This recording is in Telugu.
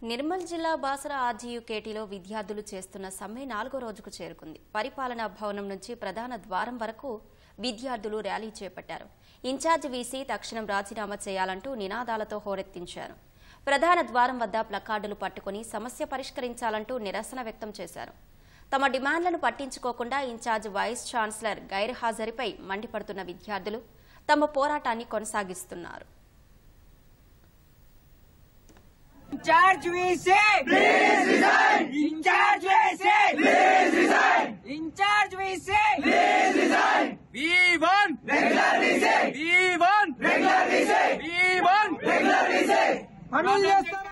నిర్మల్ జిల్లా బాసర ఆర్జీయుకేటీలో విద్యార్థులు చేస్తున్న సమ్మె నాలుగో రోజుకు చేరుకుంది పరిపాలనా భవనం నుంచి ప్రధాన ద్వారం వరకు విద్యార్థులు ర్యాలీ చేపట్టారు ఇన్ఛార్జ్ వీసీ తక్షణం రాజీనామా చేయాలంటూ నినాదాలతో హోరెత్తించారు ప్రధాన ద్వారం వద్ద ప్లకార్డులు పట్టుకుని సమస్య పరిష్కరించాలంటూ నిరసన వ్యక్తం చేశారు తమ డిమాండ్లను పట్టించుకోకుండా ఇన్ఛార్జ్ వైస్ ఛాన్సలర్ గైర్హాజరుపై మండిపడుతున్న విద్యార్థులు తమ పోరాటాన్ని కొనసాగిస్తున్నారు Incharge VC! Please resign! Incharge VC! Please resign! Incharge VC! Please resign! We want regular VC! We want regular VC! We want regular VC! పనులు చేస్తారు